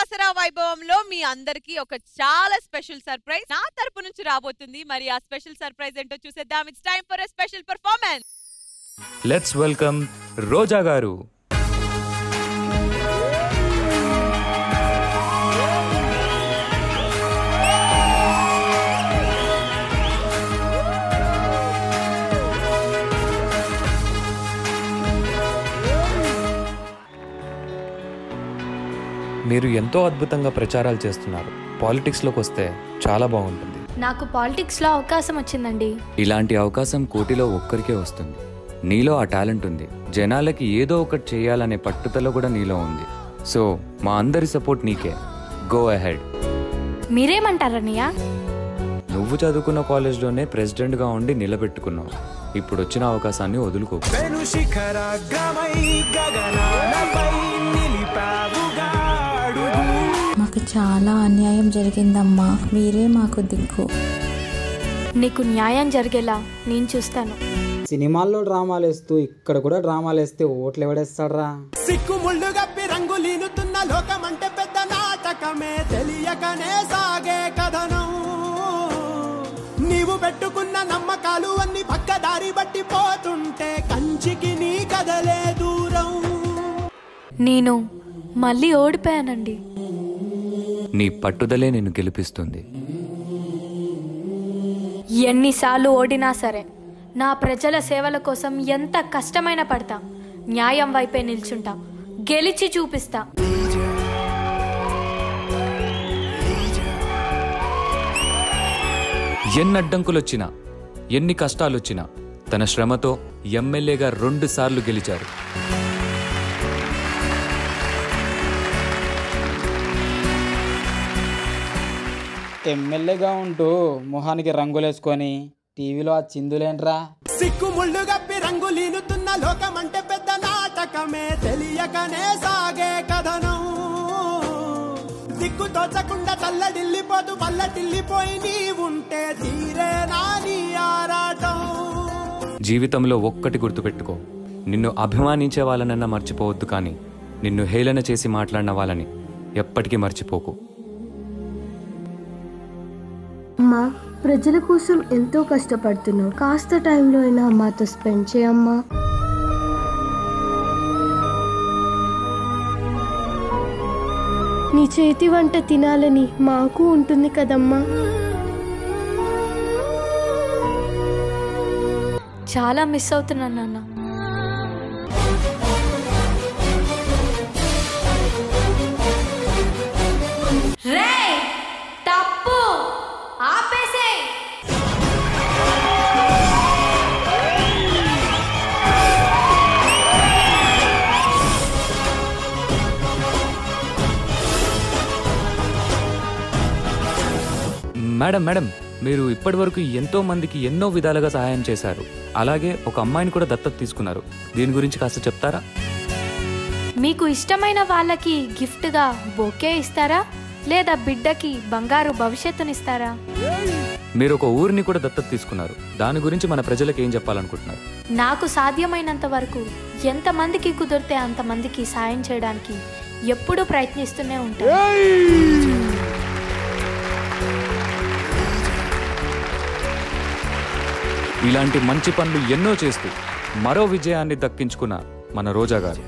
దసరా వైభవంలో మీ అందరికి ఒక చాలా స్పెషల్ సర్ప్రైజ్ నా తరపు నుంచి రాబోతుంది మరి ఆ స్పెషల్ సర్ప్రైజ్ ఏంటో చూసేద్దాం it's time for special performance let's welcome Roja garu మీరు ఎంతో అద్భుతంగా ప్రచారాలు చేస్తున్నారు పాలిటిక్స్లోకి వస్తే చాలా బాగుంటుంది నాకు పాలిటిక్స్లో అవకాశం వచ్చిందండి ఇలాంటి అవకాశం కోటిలో ఒక్కరికే వస్తుంది నీలో ఆ టాలెంట్ ఉంది జనాలకి ఏదో ఒకటి చేయాలనే పట్టుదల కూడా నీలో ఉంది సో మా అందరి సపోర్ట్ నీకే గో అహెడ్ మీరేమంటారన్నయ్య నువ్వు చదువుకున్న కాలేజ్లోనే ప్రెసిడెంట్గా ఉండి నిలబెట్టుకున్నావు ఇప్పుడు వచ్చిన అవకాశాన్ని వదులుకో వెను శిఖరాగ్రమై గగనాలపై నిలిపావుగా అడుగు మాకు చాలా అన్యాయం జరిగిందమ్మా మీరే మాకు దిక్కు నీకు న్యాయం జరిగేలా నేను చూస్తాను సినిమాల్లో డ్రామాలు వేస్తూ ఇక్కడ కూడా డ్రామాలు వేస్తే ఓట్లు ఎవడేస్తాడ్రా సిక్కు ముళ్ళు గప్పి రంగులీనుతున్న లోకమంటే పెద్ద నాటకమే తెలియకనే సాగే కథనం నీవు పెట్టుకున్న నమ్మకాలు అన్ని పక్కదారి బట్టి పోతుంటే కంచికి నీ కదలే దూరం నేను మళ్ళీ ఓడిపోయానండి నీ పట్టుదలే నిన్ను గెలిపిస్తుంది ఎన్నిసార్లు ఓడినా సరే నా ప్రజల సేవల కోసం ఎంత కష్టమైన పడతా న్యాయం వైపే నిల్చుంటా గెలిచి చూపిస్తా ఎన్ని అడ్డంకులొచ్చినా ఎన్ని కష్టాలొచ్చినా తన శ్రమతో ఎమ్మెల్యేగా రెండు సార్లు గెలిచారు ఎమ్మెల్యేగా ఉంటూ మొహానికి రంగులేసుకొని టీవీలో ఆ చిందులేంట్రా సిక్కు ముళ్ళు గప్పి రంగులీనుతున్న లోకమంటే పెద్ద నాటకమే తెలియకనే సాగే కథనం దిక్కు తోచకుండా తల్లడిల్లిపోతూ పల్లటిల్లిపోయి నీ ఉంటే తీరే నాని ఆరాటం జీవితంలో ఒక్కటి గుర్తుపెట్టుకో నిన్ను అభిమానించే వాళ్ళనన్నా మర్చిపోవద్దు కానీ నిన్ను హేళన చేసి మాట్లాడిన వాళ్ళని ఎప్పటికీ మర్చిపోకు అమ్మా ప్రజల కోసం ఎంతో కష్టపడుతున్నావు కాస్త టైంలో అయినా మాతో స్పెండ్ చేయమ్మా నీ చేతి వంట తినాలని మాకు ఉంటుంది కదమ్మా చాలా మిస్ అవుతున్నాను నాన్న రే తప్పు ఆపేసే మేడం మేడం మీరు ఇప్పటివరకు ఎంతో మందికి ఎన్నో విధాలుగా సహాయం చేశారు అలాగే ఒక అమ్మాయిని కూడా దత్తత తీసుకున్నారు దీని గురించి కాస్త చెప్తారా మీకు ఇష్టమైన వాళ్ళకి గిఫ్ట్గా బొకే ఇస్తారా లేదా బిడ్డకి బంగారు భవిష్యత్తునిస్తారా మీరు ఒక ఊరిని కూడా దత్తత తీసుకున్నారు దాని గురించి మన ప్రజలకు ఏం చెప్పాలనుకుంటున్నారు నాకు సాధ్యమైనంత వరకు ఎంతమందికి కుదిరితే అంతమందికి సాయం చేయడానికి ఎప్పుడూ ప్రయత్నిస్తూనే ఉంటాను ఇలాంటి మంచి పనులు ఎన్నో చేస్తూ మరో విజయాన్ని దక్కించుకున్న మన రోజా గారు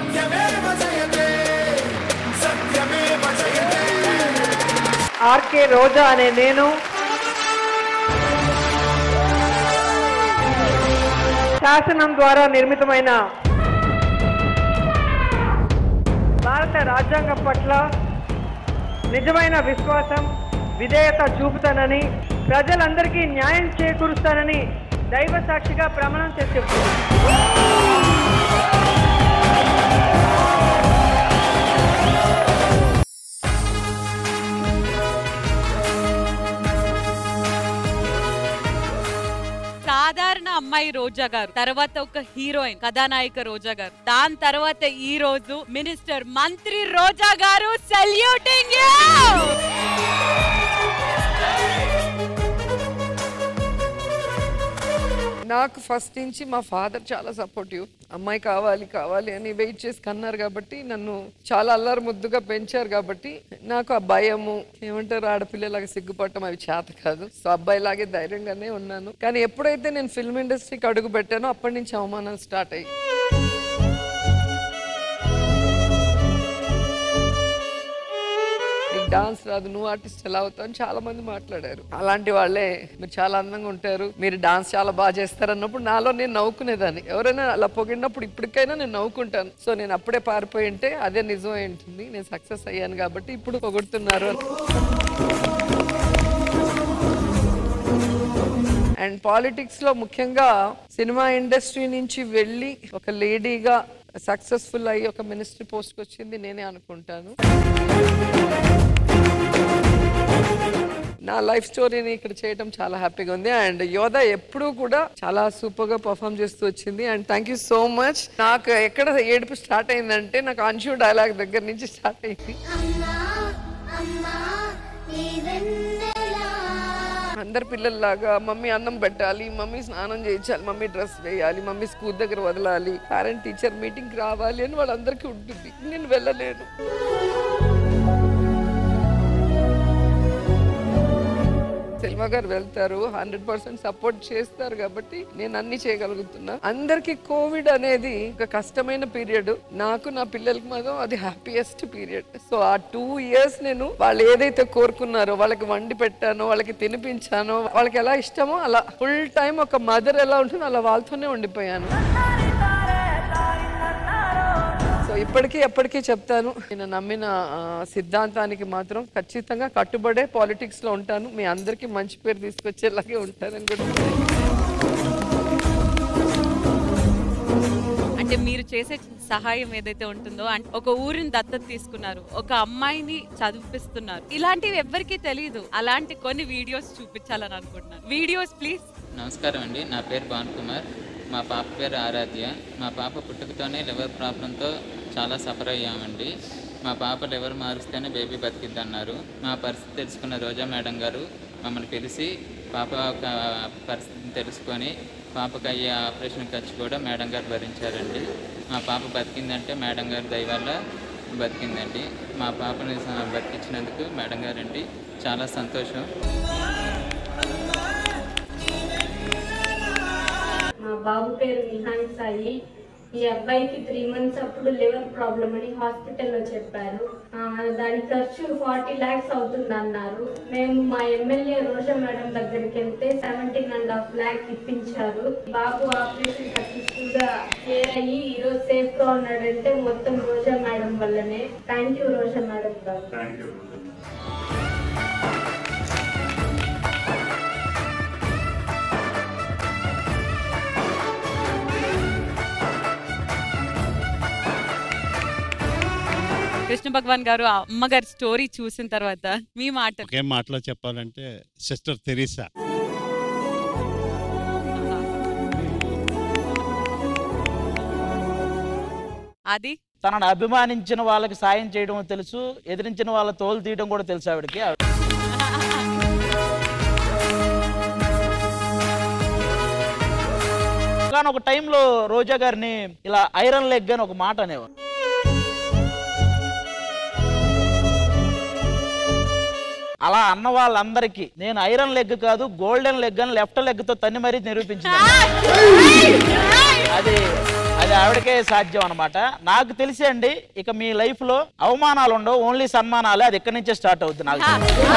ఆర్కే రోజా అనే నేను శాసనం ద్వారా నిర్మితమైన భారత రాజ్యాంగం పట్ల నిజమైన విశ్వాసం విధేయత చూపుతానని ప్రజలందరికీ న్యాయం చేకూరుస్తానని దైవ సాక్షిగా ప్రమాణం చేసి చెప్తున్నాను సాధారణ అమ్మాయి రోజా గారు తర్వాత ఒక హీరోయిన్ కథానాయిక రోజా గారు దాని తర్వాత ఈ రోజు మినిస్టర్ మంత్రి రోజా గారు సెల్యూటింగ్ నాకు ఫస్ట్ నుంచి మా ఫాదర్ చాలా సపోర్టివ్ అమ్మాయి కావాలి కావాలి అని వెయిట్ చేసి కన్నారు కాబట్టి నన్ను చాలా అల్లరి ముద్దుగా పెంచారు కాబట్టి నాకు ఆ భయము ఏమంటారు ఆడపిల్లలాగా సిగ్గుపడటం అవి చేత కాదు సో అబ్బాయిలాగే ధైర్యంగానే ఉన్నాను కానీ ఎప్పుడైతే నేను ఫిల్మ్ ఇండస్ట్రీకి అడుగు పెట్టానో అప్పటి నుంచి అవమానాలు స్టార్ట్ అయ్యాయి నీకు డాన్స్ రాదు నువ్వు ఆర్టిస్ట్ ఎలా అవుతావు అని చాలా మంది మాట్లాడారు అలాంటి వాళ్ళే మీరు చాలా అందంగా ఉంటారు మీరు డాన్స్ చాలా బాగా చేస్తారు అన్నప్పుడు నాలో నేను నవ్వుకునేదాన్ని ఎవరైనా అలా పొగిడినప్పుడు ఇప్పటికైనా నేను నవ్వుకుంటాను సో నేను అప్పుడే పారిపోయి ఉంటే అదే నిజం అయి ఉంటుంది నేను సక్సెస్ అయ్యాను కాబట్టి ఇప్పుడు పొగుడుతున్నారు అండ్ పాలిటిక్స్ లో ముఖ్యంగా సినిమా ఇండస్ట్రీ నుంచి వెళ్ళి ఒక లేడీగా సక్సెస్ఫుల్ అయ్యి ఒక మినిస్ట్రీ పోస్ట్కి వచ్చింది నేనే అనుకుంటాను నా లైఫ్ స్టోరీని ఇక్కడ చేయడం చాలా హ్యాపీగా ఉంది అండ్ యోధ ఎప్పుడూ కూడా చాలా సూపర్ గా పర్ఫామ్ చేస్తూ వచ్చింది and thank you so much నాకు ఎక్కడ ఏడుపు స్టార్ట్ అయిందంటే నాకు అన్షు డైలాగ్ దగ్గర నుంచి స్టార్ట్ అయింది అందరు పిల్లల్లాగా మమ్మీ అన్నం పెట్టాలి మమ్మీ స్నానం చేయించాలి మమ్మీ డ్రెస్ వేయాలి మమ్మీ స్కూల్ దగ్గర వదలాలి పేరెంట్ టీచర్ మీటింగ్ రావాలి అని వాళ్ళందరికీ ఉంటుంది నేను వెళ్ళలేను సినిమా గారు వెళ్తారు హండ్రెడ్ పర్సెంట్ సపోర్ట్ చేస్తారు కాబట్టి నేను అన్ని చేయగలుగుతున్నా అందరికి కోవిడ్ అనేది ఒక కష్టమైన పీరియడ్ నాకు నా పిల్లలకి మాత్రం అది హ్యాపీయెస్ట్ పీరియడ్ సో ఆ టూ ఇయర్స్ నేను వాళ్ళు ఏదైతే కోరుకున్నారో వాళ్ళకి వండి పెట్టానో వాళ్ళకి తినిపించానో వాళ్ళకి ఎలా ఇష్టమో అలా ఫుల్ టైం ఒక మదర్ ఎలా ఉంటుందో అలా వాళ్ళతోనే ఉండిపోయాను సో ఇప్పటికీ ఎప్పటికీ చెప్తాను నేను నమ్మిన ఆ, సిద్ధాంతానికి మాత్రం ఖచ్చితంగా కట్టుబడే పాలిటిక్స్ లో ఉంటాను మీ అందరికీ మంచి పేరు తీసుకొచ్చేలాగే ఉంటానని కూడా అంటే మీరు చేసే సహాయం ఏదైతే ఉంటుందో అంటే ఒక ఊరిని దత్తత తీసుకున్నారు ఒక అమ్మాయిని చదివిపిస్తున్నారు ఇలాంటివి ఎవ్వరికీ తెలియదు అలాంటి కొన్ని వీడియోస్ చూపించాలని అనుకుంటున్నాను వీడియోస్ ప్లీజ్ నమస్కారం అండి నా పేరు భాన్ కుమార్ మా పాప పేరు ఆరాధ్య మా పాప పుట్టుకతోనే లివర్ ప్రాబ్లంతో చాలా సఫర్ అయ్యామండి మా పాప లివర్ మారుస్తేనే బేబీ బతికిద్దన్నారు మా పరిస్థితి తెలుసుకున్న రోజా మేడం గారు మమ్మల్ని పిలిచి పాప ఒక పరిస్థితిని తెలుసుకొని పాపకు అయ్యే ఆపరేషన్ ఖర్చు కూడా మేడం గారు భరించారండి మా పాప బతికిందంటే మేడం గారి దయ వల్ల బతికిందండి మా పాపని స- బతికించినందుకు మేడం గారండి చాలా సంతోషం మా బాబు పేరు విహాన్ సాయి ఈ అబ్బాయికి త్రీ మంత్స్ అప్పుడు లివర్ ప్రాబ్లం అని హాస్పిటల్లో చెప్పారు ఆ, దాని ఖర్చు ఫార్టీ ల్యాక్స్ అవుతుంది అన్నారు మేము మా ఎమ్మెల్యే రోజా మేడం దగ్గరికి వెళ్తే సెవెంటీన్ అండ్ హాఫ్ ల్యాక్ ఇప్పించారు బాబు ఆపరేషన్ సక్సెస్ఫుల్ గా క్లియర్ అయ్యి ఈ రోజు సేఫ్ గా ఉన్నాడంటే మొత్తం రోజా మేడం వల్లనే thank you Roja madam garu Krishna భగవాన్ గారు ఆ అమ్మగారి స్టోరీ చూసిన తర్వాత మీ మాట ఒకే మాటలో చెప్పాలంటే సిస్టర్ తెరీసా అది తనను అభిమానించిన వాళ్ళకి సాయం చేయడం తెలుసు ఎదిరించిన వాళ్ళ తోలు తీయడం కూడా తెలుసు ఆవిడకి కానీ ఒక టైంలో రోజా గారిని ఇలా ఐరన్ లెగ్ అని ఒక మాట అనేవారు అలా అన్న వాళ్ళందరికీ నేను ఐరన్ లెగ్ కాదు గోల్డెన్ లెగ్ అని లెఫ్ట్ లెగ్ తో తన్ని మరీ నిరూపించింది అది అది ఆవిడకే సాధ్యం అనమాట నాకు తెలిసి అండి ఇక మీ లైఫ్ లో అవమానాలు ఉండవు ఓన్లీ సన్మానాలే అది ఇక్కడి నుంచే స్టార్ట్ అవుతుంది నాకు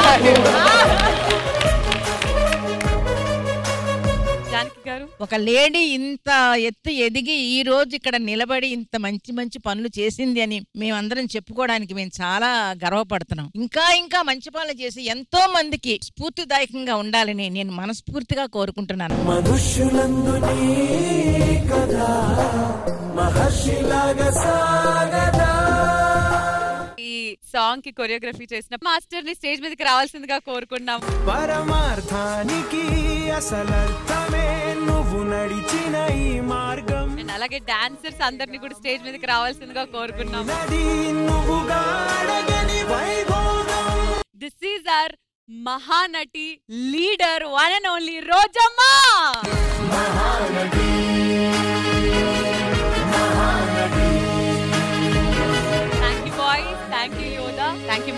జానకి గారు ఒక లేడీ ఇంత ఎత్తు ఎదిగి ఈ రోజు ఇక్కడ నిలబడి ఇంత మంచి మంచి పనులు చేసింది అని మేమందరం చెప్పుకోవడానికి మేము చాలా గర్వపడుతున్నాం ఇంకా ఇంకా మంచి పనులు చేసి ఎంతో మందికి స్ఫూర్తిదాయకంగా ఉండాలని నేను మనస్ఫూర్తిగా కోరుకుంటున్నాను మనుష్యులందు నీ కథ మహర్షిలాగా సాగదా ఈ సాంగ్ కి కొరియోగ్రఫీ చేసిన మాస్టర్ ని స్టేజ్ మీదకి రావాల్సిందిగా కోరుకున్నాం పరమార్థానికి అసలర్థమే నువ్వు నడిచిన ఈ మార్గం And అలాగే డాన్సర్స్ అందరినీ కూడా స్టేజ్ మీదకి రావాల్సిందిగా కోరుకున్నాం నది నువ్వుగా అడగని వైభోగం దిస్ ఈజ్ ఆర్ మహానటి leader one and only Rojamma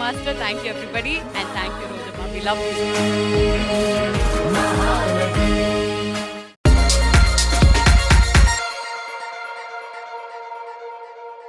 master thank you everybody and thank you Rojamma we love you